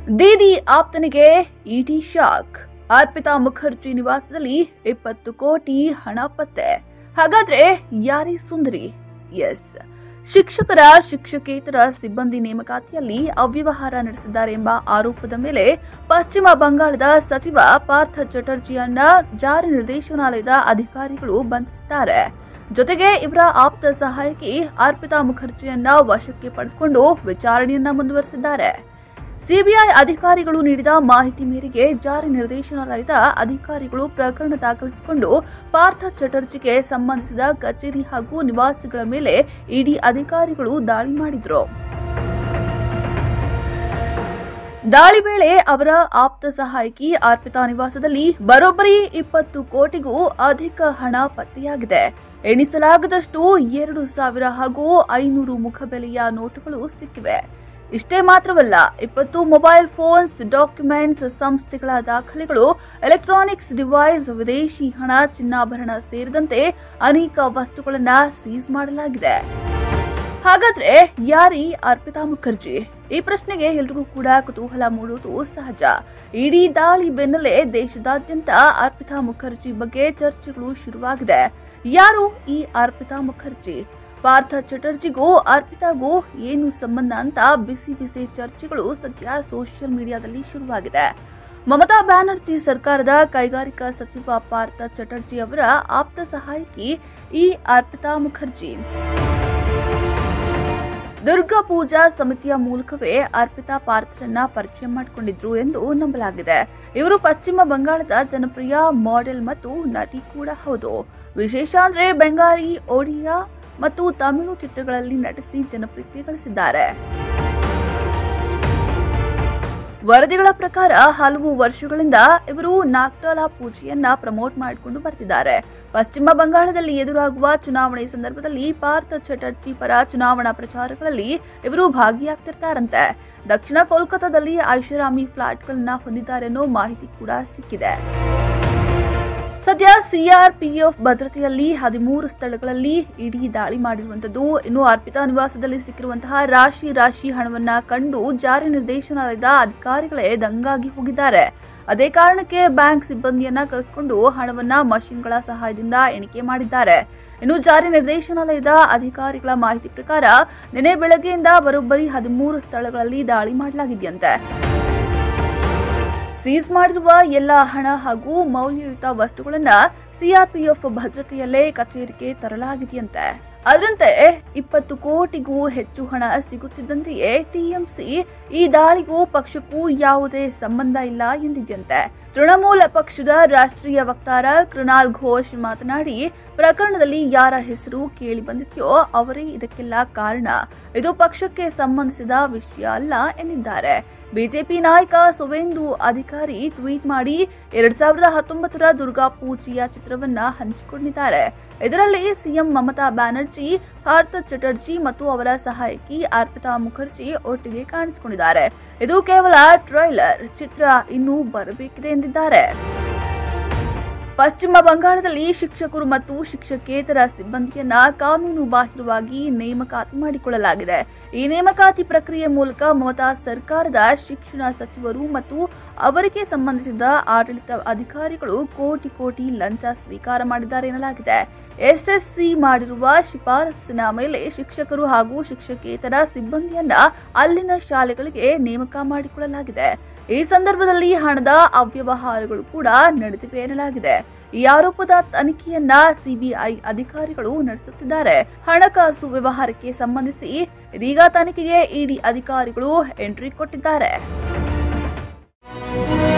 ದೀದಿ ಆಪ್ತನಿಗೆ ED shock Arpita Mukherjee ನಿವಾಸದಲ್ಲಿ ಇಪ್ಪತ್ತು ಕೋಟಿ ಹಣ ಪತ್ತೆ ಹಾಗಾದ್ರೆ ಯಾರೇ ಸುಂದರಿ ಎಸ್ ಶಿಕ್ಷಕರ ಶಿಕ್ಷಕೇತರ ಸಿಬ್ಬಂದಿ ನೇಮಕಾತಿಯಲ್ಲಿ ಅವ್ಯವಹಾರ ನಡೆಸಿದ್ದಾರೆ ಎಂಬ ಆರೋಪದ ಮೇಲೆ ಪಶ್ಚಿಮ ಬಂಗಾಳದ ಸಚಿವ ಪಾರ್ಥ ಚಟರ್ಜಿಯನ್ನ ಜಾರಿ ನಿರ್ದೇಶನಾಲಯದ ಅಧಿಕಾರಿಗಳು ಬಂಧಿಸಿದ್ದಾರೆ ಜೊತೆಗೆ ಇವರ ಆಪ್ತ ಸಹಾಯಕಿ ಅರ್ಪಿತಾ ಮುಖರ್ಜಿಯನ್ನ ವಶಕ್ಕೆ ಪಡೆದುಕೊಂಡು ವಿಚಾರಣೆಯನ್ನ ಮುಂದುವರೆಸಿದ್ದಾರೆ ಸಿಬಿಐ ಅಧಿಕಾರಿಗಳು ನೀಡಿದ ಮಾಹಿತಿ ಮೇರೆಗೆ ಜಾರಿ ನಿರ್ದೇಶನಾಲಯದ ಅಧಿಕಾರಿಗಳು ಪ್ರಕರಣ ದಾಖಲಿಸಿಕೊಂಡು ಪಾರ್ಥ ಚಟರ್ಜಿಗೆ ಸಂಬಂಧಿಸಿದ ಕಚೇರಿ ಹಾಗೂ ನಿವಾಸಿಗಳ ಮೇಲೆ ಇಡಿ ಅಧಿಕಾರಿಗಳು ದಾಳಿ ಮಾಡಿದ್ರು ದಾಳಿ ವೇಳೆ ಅವರ ಆಪ್ತ ಸಹಾಯಕಿ ಅರ್ಪಿತಾ ನಿವಾಸದಲ್ಲಿ ಬರೋಬ್ಬರಿ ಇಪ್ಪತ್ತು ಕೋಟಿಗೂ ಅಧಿಕ ಹಣ ಪತ್ತೆಯಾಗಿದೆ ಎಣಿಸಲಾಗದಷ್ಟು ಎರಡು ಸಾವಿರ ಹಾಗೂ ಐನೂರು ಮುಖಬೆಲೆಯ ನೋಟುಗಳು ಸಿಕ್ಕಿವೆ ಇಷ್ಟೇ ಮಾತ್ರವಲ್ಲ ಇಪ್ಪತ್ತು ಮೊಬೈಲ್ ಫೋನ್ಸ್ ಡಾಕ್ಯುಮೆಂಟ್ಸ್ ಸಂಸ್ಥೆಗಳ ದಾಖಲೆಗಳು ಎಲೆಕ್ಟ್ರಾನಿಕ್ಸ್ ಡಿವೈಸ್ ವಿದೇಶಿ ಹಣ ಚಿನ್ನಾಭರಣ ಸೇರಿದಂತೆ ಅನೇಕ ವಸ್ತುಗಳನ್ನು ಸೀಸ್ ಮಾಡಲಾಗಿದೆ ಹಾಗಾದ್ರೆ ಯಾರಿ ಅರ್ಪಿತಾ ಮುಖರ್ಜಿ ಈ ಪ್ರಶ್ನೆಗೆ ಎಲ್ರಿಗೂ ಕೂಡ ಕುತೂಹಲ ಮೂಡುವುದು ಸಹಜ ಇಡೀ ದಾಳಿ ಬೆನ್ನಲ್ಲೇ ದೇಶದಾದ್ಯಂತ ಅರ್ಪಿತಾ ಮುಖರ್ಜಿ ಬಗ್ಗೆ ಚರ್ಚೆಗಳು ಶುರುವಾಗಿದೆ ಯಾರು ಈ ಅರ್ಪಿತಾ ಮುಖರ್ಜಿ ಪಾರ್ಥ ಚಟರ್ಜಿಗೂ ಅರ್ಪಿತಾಗೂ ಏನು ಸಂಬಂಧ ಅಂತ ಬಿಸಿ ಬಿಸಿ ಚರ್ಚೆಗಳು ಸದ್ಯ ಸೋಷಿಯಲ್ ಮೀಡಿಯಾದಲ್ಲಿ ಶುರುವಾಗಿದೆ ಮಮತಾ ಬ್ಯಾನರ್ಜಿ ಸರ್ಕಾರದ ಕೈಗಾರಿಕಾ ಸಚಿವ ಪಾರ್ಥ ಚಟರ್ಜಿ ಅವರ ಆಪ್ತ ಸಹಾಯಕಿ ಈ ಅರ್ಪಿತಾ ಮುಖರ್ಜಿ ದುರ್ಗಾ ಪೂಜಾ ಸಮಿತಿಯ ಮೂಲಕವೇ ಅರ್ಪಿತಾ ಪಾರ್ಥರನ್ನ ಪರಿಚಯ ಮಾಡಿಕೊಂಡಿದ್ರು ಎಂದು ನಂಬಲಾಗಿದೆ ಇವರು ಪಶ್ಚಿಮ ಬಂಗಾಳದ ಜನಪ್ರಿಯ ಮಾಡೆಲ್ ಮತ್ತು ನಟಿ ಕೂಡ ಹೌದು ವಿಶೇಷ ಅಂದ್ರೆ ಬೆಂಗಾಲಿ ಒಡಿಯಾ ಮತ್ತು ತಮಿಳು ಚಿತ್ರಗಳಲ್ಲಿ ನಟಿಸಿ ಜನಪ್ರಿಯತೆ ಗಳಿಸಿದ್ದಾರೆ ವರದಿಗಳ ಪ್ರಕಾರ ಹಲವು ವರ್ಷಗಳಿಂದ ಇವರು ನಾಗ್ಟಾಲಾ ಪೂಜೆಯನ್ನ ಪ್ರಮೋಟ್ ಮಾಡಿಕೊಂಡು ಬರ್ತಿದ್ದಾರೆ ಪಶ್ಚಿಮ ಬಂಗಾಳದಲ್ಲಿ ಎದುರಾಗುವ ಚುನಾವಣೆ ಸಂದರ್ಭದಲ್ಲಿ ಪಾರ್ಥ ಚಟರ್ಜಿ ಪರ ಚುನಾವಣಾ ಪ್ರಚಾರಗಳಲ್ಲಿ ಇವರು ಭಾಗಿಯಾಗ್ತಿರ್ತಾರಂತೆ ದಕ್ಷಿಣ ಕೋಲ್ಕತ್ತಾದಲ್ಲಿ ಐಷಾರಾಮಿ ಫ್ಲಾಟ್ಗಳನ್ನ ಹೊಂದಿದ್ದಾರೆ ಅನ್ನೋ ಮಾಹಿತಿ ಕೂಡ ಸಿಕ್ಕಿದೆ ಸದ್ಯ ಸಿಆರ್ಪಿಎಫ್ ಭದ್ರತೆಯಲ್ಲಿ ಹದಿಮೂರು ಸ್ಥಳಗಳಲ್ಲಿ ಇಡೀ ದಾಳಿ ಮಾಡಿರುವಂತದ್ದು ಇನ್ನು ಅರ್ಪಿತಾ ನಿವಾಸದಲ್ಲಿ ಸಿಕ್ಕಿರುವಂತಹ ರಾಶಿ ರಾಶಿ ಹಣವನ್ನ ಕಂಡು ಜಾರಿ ನಿರ್ದೇಶನಾಲಯದ ಅಧಿಕಾರಿಗಳೇ ದಂಗಾಗಿ ಹೋಗಿದ್ದಾರೆ ಅದೇ ಕಾರಣಕ್ಕೆ ಬ್ಯಾಂಕ್ ಸಿಬ್ಬಂದಿಯನ್ನ ಕರೆಸಿಕೊಂಡು ಹಣವನ್ನ ಮಷಿನ್ಗಳ ಸಹಾಯದಿಂದ ಎಣಿಕೆ ಮಾಡಿದ್ದಾರೆ ಇನ್ನು ಜಾರಿ ನಿರ್ದೇಶನಾಲಯದ ಅಧಿಕಾರಿಗಳ ಮಾಹಿತಿ ಪ್ರಕಾರ ನಿನ್ನೆ ಬೆಳಗ್ಗೆಯಿಂದ ಬರೋಬ್ಬರಿ ಹದಿಮೂರು ಸ್ಥಳಗಳಲ್ಲಿ ದಾಳಿ ಮಾಡಲಾಗಿದೆಯಂತೆ ಸೀಸ್ ಮಾಡಿರುವ ಎಲ್ಲ ಹಣ ಹಾಗೂ ಮೌಲ್ಯಯುತ ವಸ್ತುಗಳನ್ನ ಸಿಆರ್ಪಿಎಫ್ ಭದ್ರತೆಯಲ್ಲೇ ಕಚೇರಿಗೆ ತರಲಾಗಿದೆಯಂತೆ ಅದರಂತೆ ಇಪ್ಪತ್ತು ಕೋಟಿಗೂ ಹೆಚ್ಚು ಹಣ ಸಿಗುತ್ತಿದ್ದಂತೆಯೇ ಟಿಎಂಸಿ ಈ ದಾಳಿಗೂ ಪಕ್ಷಕ್ಕೂ ಯಾವುದೇ ಸಂಬಂಧ ಇಲ್ಲ ಎಂದಿದ್ಯಂತೆ ತೃಣಮೂಲ ಪಕ್ಷದ ರಾಷ್ಟ್ರೀಯ ವಕ್ತಾರ ಕೃಣಾಲ್ ಘೋಷ್ ಮಾತನಾಡಿ ಪ್ರಕರಣದಲ್ಲಿ ಯಾರ ಹೆಸರು ಕೇಳಿ ಬಂದಿದೆಯೋ ಅವರೇ ಇದಕ್ಕೆಲ್ಲ ಕಾರಣ ಇದು ಪಕ್ಷಕ್ಕೆ ಸಂಬಂಧಿಸಿದ ವಿಷಯ ಅಲ್ಲ ಎಂದಿದ್ದಾರೆ ಬಿಜೆಪಿ ನಾಯಕ ಸುವೇಂದು ಅಧಿಕಾರಿ ಟ್ವೀಟ್ ಮಾಡಿ ಎರಡ್ ಸಾವಿರದ ಹತ್ತೊಂಬತ್ತರ ದುರ್ಗಾ ಪೂಜೆಯ ಚಿತ್ರವನ್ನ ಹಂಚಿಕೊಂಡಿದ್ದಾರೆ ಇದರಲ್ಲಿ ಸಿಎಂ ಮಮತಾ ಬ್ಯಾನರ್ಜಿ ಪಾರ್ಥ ಚಟರ್ಜಿ ಮತ್ತು ಅವರ ಸಹಾಯಕಿ ಅರ್ಪಿತಾ ಮುಖರ್ಜಿ ಒಟ್ಟಿಗೆ ಕಾಣಿಸಿಕೊಂಡಿದ್ದಾರೆ ಇದು ಕೇವಲ ಟ್ರೈಲರ್ ಚಿತ್ರ ಇನ್ನೂ ಬರಬೇಕಿದೆ ಎಂದಿದ್ದಾರೆ ಪಶ್ಚಿಮ ಬಂಗಾಳದಲ್ಲಿ ಶಿಕ್ಷಕರು ಮತ್ತು ಶಿಕ್ಷಕೇತರ ಸಿಬ್ಬಂದಿಯನ್ನ ಕಾನೂನು ಬಾಹಿರವಾಗಿ ನೇಮಕಾತಿ ಮಾಡಿಕೊಳ್ಳಲಾಗಿದೆ ಈ ನೇಮಕಾತಿ ಪ್ರಕ್ರಿಯೆ ಮೂಲಕ ಮಮತಾ ಸರ್ಕಾರದ ಶಿಕ್ಷಣ ಸಚಿವರು ಮತ್ತು ಅವರಿಗೆ ಸಂಬಂಧಿಸಿದ ಆಡಳಿತ ಅಧಿಕಾರಿಗಳು ಕೋಟಿ ಕೋಟಿ ಲಂಚ ಸ್ವೀಕಾರ ಮಾಡಿದ್ದಾರೆ ಎನ್ನಲಾಗಿದೆ ಎಸ್ಎಸ್ಸಿ ಮಾಡಿರುವ ಶಿಫಾರಸ್ಸಿನ ಮೇಲೆ ಶಿಕ್ಷಕರು ಹಾಗೂ ಶಿಕ್ಷಕೇತರ ಸಿಬ್ಬಂದಿಯನ್ನ ಅಲ್ಲಿನ ಶಾಲೆಗಳಿಗೆ ನೇಮಕ ಮಾಡಿಕೊಳ್ಳಲಾಗಿದೆ ಈ ಸಂದರ್ಭದಲ್ಲಿ ಹಣದ ಅವ್ಯವಹಾರಗಳು ಕೂಡ ನಡೆದಿವೆ ಎನ್ನಲಾಗಿದೆ ಈ ಆರೋಪದ ತನಿಖೆಯನ್ನ ಸಿಬಿಐ ಅಧಿಕಾರಿಗಳು ನಡೆಸುತ್ತಿದ್ದಾರೆ ಹಣಕಾಸು ವ್ಯವಹಾರಕ್ಕೆ ಸಂಬಂಧಿಸಿ ಇದೀಗ ತನಿಖೆಗೆ ಇಡಿ ಅಧಿಕಾರಿಗಳು ಎಂಟ್ರಿ ಕೊಟ್ಟಿದ್ದಾರೆ